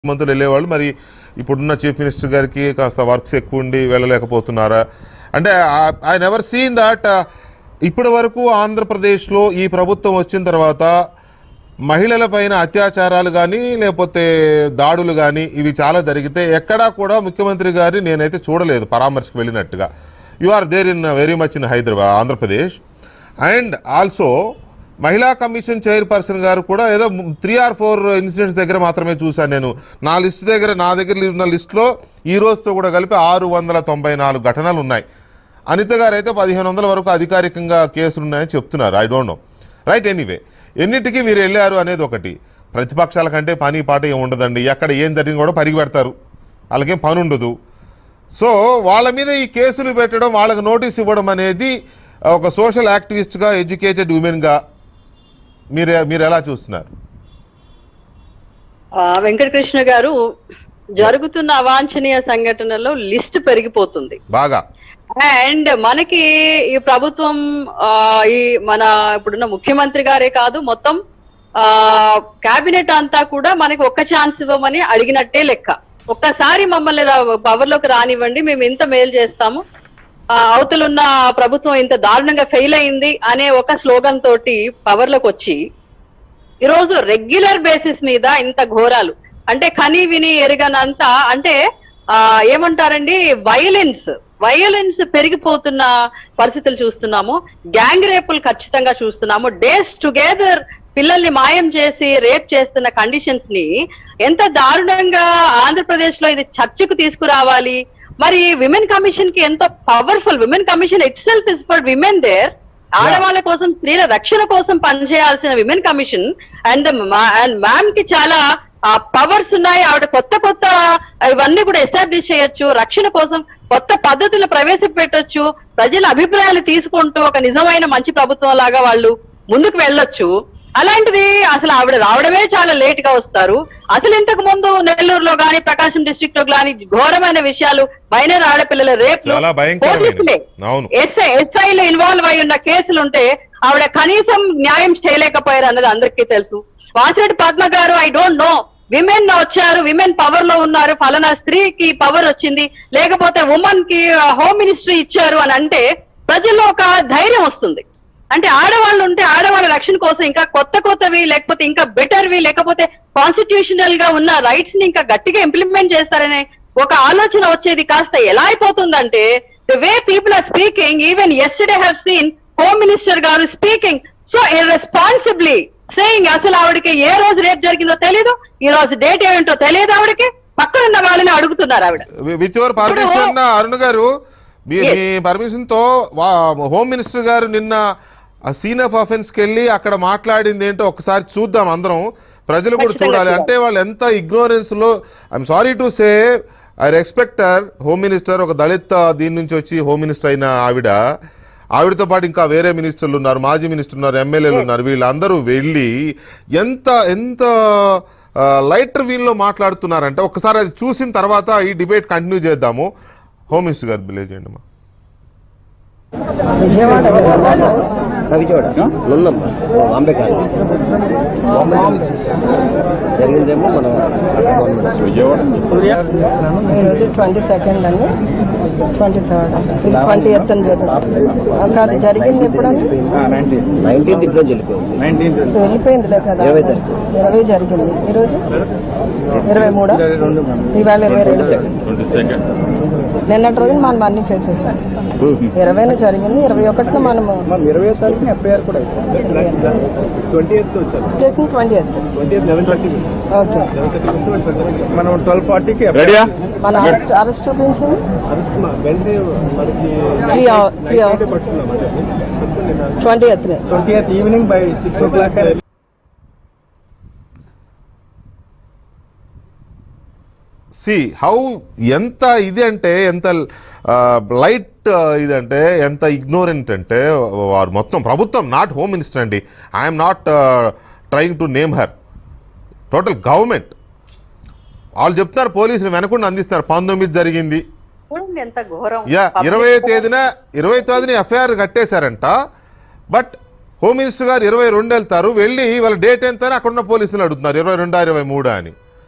మంత్రులు వెళ్ళేవాళ్ళు మరి ఇప్పుడున్న చీఫ్ మినిస్టర్ గారికి కాస్త వర్క్స్ ఎక్కువ ఉండి వెళ్ళలేకపోతున్నారా అంటే ఐ నెవర్ సీన్ దట్ ఇప్పటి వరకు ఆంధ్రప్రదేశ్లో ఈ ప్రభుత్వం వచ్చిన తర్వాత మహిళల పైన అత్యాచారాలు కానీ లేకపోతే దాడులు కానీ ఇవి చాలా జరిగితే ఎక్కడా కూడా ముఖ్యమంత్రి గారి నేనైతే చూడలేదు పరామర్శకు వెళ్ళినట్టుగా you are there in very much in Hyderabad Andhra Pradesh and also మహిళా కమిషన్ చైర్పర్సన్ గారు కూడా ఏదో త్రీ ఆర్ ఫోర్ ఇన్సిడెంట్స్ దగ్గర మాత్రమే చూశాను నేను నా లిస్ట్ దగ్గర నా దగ్గర ఉన్న లిస్ట్లో ఈ రోజుతో కూడా కలిపి ఆరు వందల తొంభై నాలుగు ఘటనలు ఉన్నాయి అనిత గారు అయితే పదిహేను వందల వరకు అధికారికంగా కేసులు ఉన్నాయని చెప్తున్నారు I don't know right anyway ఎన్నిటికీ మీరు వెళ్ళారు అనేది ఒకటి ప్రతిపక్షాల కంటే పని పాట ఏం ఉండదండి ఎక్కడ ఏం జరిగినా కూడా పరిగి పెడతారు వాళ్ళకేం పని ఉండదు సో వాళ్ళ మీద ఈ కేసులు పెట్టడం వాళ్ళకి నోటీస్ ఇవ్వడం అనేది ఒక సోషల్ యాక్టివిస్ట్గా ఎడ్యుకేటెడ్ ఉమెన్గా మీరు మీరు ఎలా చూస్తున్నారు ఆ, వెంకటకృష్ణ గారు జరుగుతున్న అవాంఛనీయ సంఘటనలో లిస్ట్ పెరిగిపోతుంది బాగా అండ్ మనకి ఈ ప్రభుత్వం ఆ, ఈ మన ఇప్పుడున్న ముఖ్యమంత్రి గారే కాదు మొత్తం ఆ కేబినెట్ అంతా కూడా మనకి ఒక్క ఛాన్స్ ఇవ్వమని అడిగినట్టే లెక్క ఒక్కసారి మమ్మల్ని పవర్ లోకి రానివ్వండి మేము ఇంత మేలు చేస్తాము ఆ, అవతలున్న ప్రభుత్వం ఇంత దారుణంగా ఫెయిల్ అయింది అనే ఒక స్లోగన్ తోటి పవర్ లోకి వచ్చి ఈరోజు రెగ్యులర్ బేసిస్ మీద ఇంత ఘోరాలు అంటే కని విని ఎరగనంత అంటే ఆ ఏమంటారండి వైలెన్స్ వైలెన్స్ పెరిగిపోతున్న పరిస్థితులు చూస్తున్నాము గ్యాంగ్ రేపులు ఖచ్చితంగా చూస్తున్నాము డేస్ టుగెదర్ పిల్లల్ని మాయం చేసి రేప్ చేస్తున్న కండిషన్స్ ని ఎంత దారుణంగా ఆంధ్రప్రదేశ్ లో ఇది చర్చకు తీసుకురావాలి మరి విమెన్ కమిషన్ కి ఎంతో powerful women commission itself is for women there ఆడవాళ్ళ కోసం స్త్రీల రక్షణ కోసం పనిచేయాల్సిన women commission and and ma'am కి చాలా పవర్స్ ఉన్నాయి ఆవిడ కొత్త కొత్త ఇవన్నీ కూడా ఎస్టాబ్లిష్ చేయొచ్చు రక్షణ కోసం కొత్త పద్ధతులు ప్రవేశపెట్టొచ్చు ప్రజల అభిప్రాయాలు తీసుకుంటూ ఒక నిజమైన మంచి ప్రభుత్వం లాగా వాళ్ళు ముందుకు వెళ్ళొచ్చు అలాంటిది అసలు ఆవిడ రావడమే చాలా లేట్ గా వస్తారు అసలు ఇంతకు ముందు నెల్లూరులో గాని ప్రకాశం డిస్ట్రిక్ట్ లో గాని ఘోరమైన విషయాలు మైనర్ ఆడపిల్లల రేపు చాలా భయంకరమైనది. అవును. ఎస్ఐ ఎస్ఐలో ఇన్వాల్వ్ అయి ఉన్న కేసులుంటే ఆవిడ కనీసం న్యాయం చేయలేకపోయారు అన్నది అందరికీ తెలుసు వాసిరెడ్డి పద్మ గారు ఐ డోంట్ నో విమెన్ వచ్చారు విమెన్ పవర్ లో ఉన్నారు ఫలానా స్త్రీకి పవర్ వచ్చింది లేకపోతే ఉమెన్ కి హోమ్ మినిస్ట్రీ ఇచ్చారు అని అంటే ప్రజల్లో ఒక ధైర్యం వస్తుంది అంటే ఆడవాళ్ళు ఉంటే ఆడవాళ్ళ రక్షణ కోసం ఇంకా కొత్త కొత్తవి లేకపోతే ఇంకా బెటర్వి లేకపోతే కాన్స్టిట్యూషనల్ గా ఉన్న రైట్స్ ని ఇంకా గట్టిగా ఇంప్లిమెంట్ చేస్తారనే ఒక ఆలోచన వచ్చేది కాస్త ఎలా అయిపోతుందంటే the way people are speaking even yesterday have seen home minister గారు స్పీకింగ్ సో ఇర్రెస్పాన్సిబ్లీ సేయింగ్ అసలు ఆవిడకి ఏ రోజు రేపు జరిగిందో తెలియదు ఈ రోజు డేట్ ఏమిటో తెలియదు ఆవిడకి పక్కన ఉన్న వాళ్ళని అడుగుతున్నారు ఆవిడ విత్ యువర్ పర్మిషన్ అరుణ్ గారు మీ మీ పర్మిషన్ తో వా- హోమ్ మినిస్టర్ గారు నిన్న సీన్ ఆఫ్ అఫెన్స్ కి వెళ్ళి అక్కడ మాట్లాడింది ఏంటో ఒకసారి చూద్దాం అందరం ప్రజలు కూడా ఖచ్చితంగా చూడాలి చూడాలి. అంటే వాళ్ళు ఎంత ఇగ్నోరెన్స్ లో I'm sorry to say I respect her home minister ఒక దళిత్ దీని నుంచి వచ్చి హోమ్ మినిస్టర్ అయిన ఆవిడ ఆవిడతో పాటు ఇంకా వేరే మినిస్టర్లు ఉన్నారు మాజీ మినిస్టర్ ఉన్నారు ఎమ్మెల్యేలు ఉన్నారు వీళ్ళందరూ వెళ్ళి ఎంత ఎంత లైటర్ వీల్లో మాట్లాడుతున్నారంటే ఒకసారి అది చూసిన తర్వాత ఈ డిబేట్ కంటిన్యూ చేద్దాము హోమ్ మినిస్టర్ గారు బిలే చేయండి అమ్మా విజయవాడ విజయవాడ నుందమ్మా అంబేకార్ జరిగిందేమో మన ఈరోజు ట్వంటీ సెకండ్ అని ట్వంటీ థర్డ్ ఇది ట్వంటీ ఎయిత్ అని జరిగింది కాదు జరిగింది ఎప్పుడని నైన్టీన్త్ ఇప్పుడు వెళ్ళిపోయింది వెళ్ళిపోయిందిలే కదా ఇరవై తారీఖు. ఇరవై జరిగింది ఈరోజు ఇరవై మూడా ఇవాళ ఇరవై రెండు నిన్నటి రోజున మనం అన్ని చేసేసాం ఇరవైన జరిగింది ఇరవై ఒకటిన మనము ఇరవై తారీఖున ఎఫ్ఐఆర్ కూడా ట్వంటీ ఎయిత్ వచ్చారు చేసింది twenty eighth twenty eighth eleven thirty okay మనం ట్వెల్వ్ ఫార్టీకి రెడీయా మన అరెస్ట్ అరెస్ట్ చూపించింది వెంటనే మనకి three hour three hours twenty eighth twenty eighth evening by six o'clock see how ఎంత ఇది అంటే ఎంత లైట్ ఇది అంటే ఎంత ఇగ్నోరెంట్ అంటే వారు మొత్తం ప్రభుత్వం నాట్ హోమ్ మినిస్టర్ అండి I'm not trying to name her total government వాళ్ళు చెప్తున్నారు పోలీసులు వెనకుండా అందిస్తున్నారు పంతొమ్మిది జరిగింది చూడండి ఎంత ఘోరం యా ఇరవై తేదీన ఇరవై తేదీన ఎఫ్ఐఆర్ కట్టేశారంట బట్ హోమ్ మినిస్టర్ గారు ఇరవై రెండు వెళ్తారు వెళ్ళి వాళ్ళ డేట్ ఎంత అని అక్కడ ఉన్న పోలీసులు అడుగుతున్నారు ఇరవై రెండా ఇరవై మూడా అని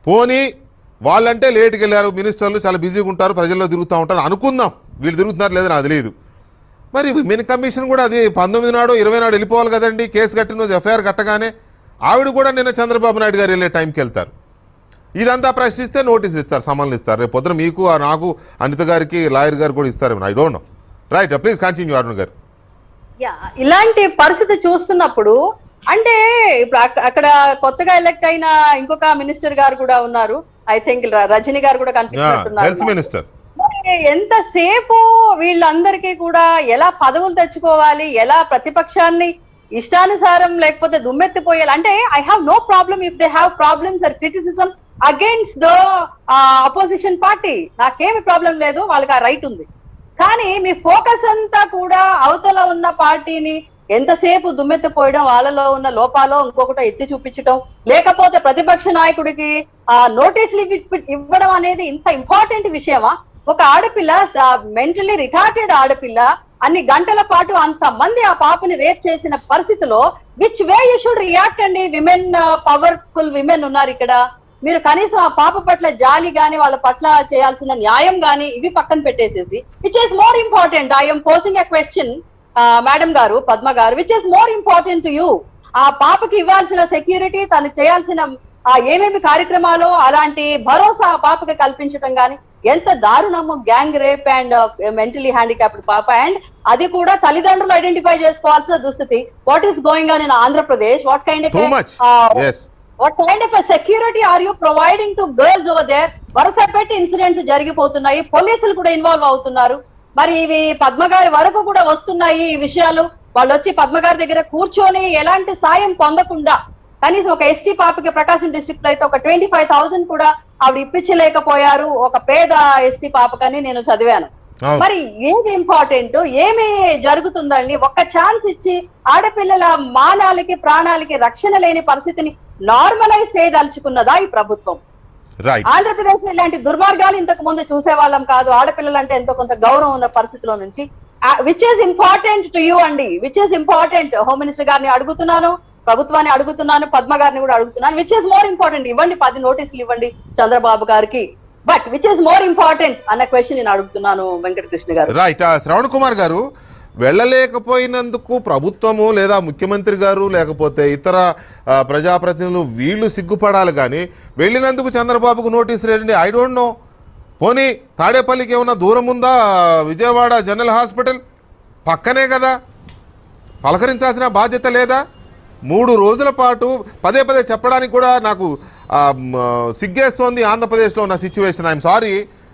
పోనీ వాళ్ళంటే లేట్కి వెళ్ళారు మినిస్టర్లు చాలా బిజీగా ఉంటారు ప్రజల్లో తిరుగుతూ ఉంటారు అనుకుందాం వీళ్ళు తిరుగుతున్నారు లేదో నాకు తెలియదు మరి విమెన్ కమిషన్ కూడా అది పంతొమ్మిది నాడు ఇరవై నాడు వెళ్ళిపోవాలి కదండి కేసు కట్టిన రోజు ఎఫ్ఐఆర్ కట్టగానే ఆవిడ కూడా నిన్న చంద్రబాబు నాయుడు గారు వెళ్ళే టైంకి వెళ్తారు ఇదంతా ప్రశ్నిస్తే నోటీసులు ఇస్తారు సమన్లు ఇస్తారు రేపు పొద్దున మీకు ఆ నాకు అనిత గారికి లాయర్ గారు కూడా ఇస్తారు I don't know right please continue Arun గారు యా ఇలాంటి పరిస్థితి చూస్తున్నప్పుడు అంటే ఇప్పుడు అక్క- అక్కడ కొత్తగా ఎలక్ట్ అయిన ఇంకొక మినిస్టర్ గారు కూడా ఉన్నారు ఐ థింక్ రజనీ గారు కూడా హెల్త్ కనిపిస్తున్నారు మినిస్టర్ మరి ఎంతసేపు వీళ్ళందరికీ కూడా ఎలా పదవులు తెచ్చుకోవాలి ఎలా ప్రతిపక్షాన్ని ఇష్టానుసారం లేకపోతే దుమ్మెత్తిపోయాలి అంటే I have no problem if they have problems or criticism against the opposition party నాకేమి ప్రాబ్లం లేదు వాళ్ళకి ఆ రైట్ ఉంది కానీ మీ ఫోకస్ అంతా కూడా అవతల ఉన్న పార్టీని ఎంతసేపు దుమ్మెత్తిపోయడం వాళ్ళలో ఉన్న లోపాలో ఇంకొకటి ఎత్తి చూపించడం లేకపోతే ప్రతిపక్ష నాయకుడికి ఆ నోటీసులు ఇవ్వ- ఇవ్వడం అనేది ఇంత ఇంపార్టెంట్ విషయమా ఒక ఆడపిల్ల మెంటలీ రిటార్టెడ్ ఆడపిల్ల అన్ని గంటల పాటు అంత మంది ఆ పాపని రేప్ చేసిన పరిస్థితిలో which way you should react అండి విమెన్ పవర్ఫుల్ విమెన్ ఉన్నారు ఇక్కడ మీరు కనీసం ఆ పాప పట్ల జాలి గాని వాళ్ళ పట్ల చేయాల్సిన న్యాయం గాని ఇవి పక్కన పెట్టేసేసి which is more important I'm posing a question madam గారు పద్మ గారు which is more important to you ఆ పాపకి ఇవ్వాల్సిన సెక్యూరిటీ తను చేయాల్సిన ఆ ఏమేమి కార్యక్రమాలు అలాంటి భరోసా ఆ పాపకి కల్పించడం గాని ఎంత దారుణము gang rape and mentally handicapped పాప అండ్ అది కూడా తల్లిదండ్రులు ఐడెంటిఫై చేసుకోవాల్సిన దుస్థితి what is going on in Andhra Pradesh what kind too much yes what kind of security are you providing to girls over there వరుస పెట్టి ఇన్సిడెంట్స్ జరిగిపోతున్నాయి పోలీసులు కూడా ఇన్వాల్వ్ అవుతున్నారు మరి ఇవి పద్మ గారి వరకు కూడా వస్తున్నాయి ఈ విషయాలు వాళ్ళు వచ్చి పద్మ గారి దగ్గర కూర్చొని ఎలాంటి సాయం పొందకుండా కనీసం ఒక ఎస్టీ పాపకి ప్రకాశం డిస్ట్రిక్ట్ లో అయితే ఒక ట్వంటీ ఫైవ్ థౌసండ్ కూడా ఆవిడ ఇప్పించలేకపోయారు ఒక పేద ఎస్టీ పాపకని నేను చదివాను అవును. మరి ఏది ఇంపార్టెంట్ ఏమి జరుగుతుందండి ఒక్క ఛాన్స్ ఇచ్చి ఆడపిల్లల మానాలకి ప్రాణాలకి రక్షణ లేని పరిస్థితిని నార్మలైజ్ చేయదలుచుకున్నదా ఈ ప్రభుత్వం రైట్ ఆంధ్రప్రదేశ్ లో ఇలాంటి దుర్మార్గాలు ఇంతకు ముందు చూసేవాళ్ళం కాదు ఆడపిల్లలు అంటే ఎంతో కొంత గౌరవం ఉన్న పరిస్థితిలో నుంచి which is important to you అండి which is important home minister గారిని అడుగుతున్నాను ప్రభుత్వాన్ని అడుగుతున్నాను పద్మ గారిని కూడా అడుగుతున్నాను విచ్ ఈస్ మోర్ ఇంపార్టెంట్ ఇవ్వండి పది నోటీసులు ఇవ్వండి చంద్రబాబు గారికి but which is more important అన్న క్వశ్చన్ నేను అడుగుతున్నాను వెంకటకృష్ణ గారు రైట్ ఆ, శ్రవణ్ కుమార్ గారు వెళ్ళలేకపోయినందుకు ప్రభుత్వము లేదా ముఖ్యమంత్రి గారు లేకపోతే ఇతర ఆ, ప్రజాప్రతినిధులు వీళ్ళు సిగ్గుపడాలి కానీ వెళ్ళినందుకు చంద్రబాబుకు నోటీసులు ఏంటండి ఐ డోంట్ నో పోనీ తాడేపల్లికి ఏమన్నా దూరం ఉందా విజయవాడ జనరల్ హాస్పిటల్ పక్కనే కదా పలకరించాల్సిన బాధ్యత లేదా మూడు రోజుల పాటు పదే పదే చెప్పడానికి కూడా నాకు ఆ, మ్, సిగ్గేస్తోంది ఆంధ్రప్రదేశ్లో ఉన్న సిచ్యువేషన్ ఐఎమ్ సారీ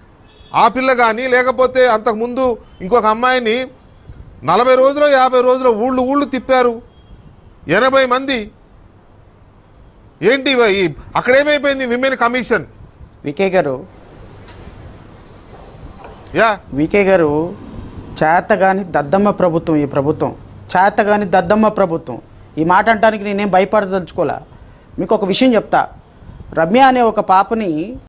ఆ పిల్ల కానీ లేకపోతే అంతకుముందు ఇంకొక అమ్మాయిని నలభై రోజులు యాభై రోజులు ఊళ్ళు ఊళ్ళు తిప్పారు ఎనభై మంది ఏంటి ఇవ- ఈ అక్కడేమైపోయింది విమెన్ కమిషన్ వికే గారు యా వికే గారు చేతగాని దద్దమ్మ ప్రభుత్వం ఈ ప్రభుత్వం చేతగాని దద్దమ్మ ప్రభుత్వం ఈ మాట అంటానికి నేనేం భయపడదలుచుకోలే మీకు ఒక విషయం చెప్తా రమ్య అనే ఒక పాపని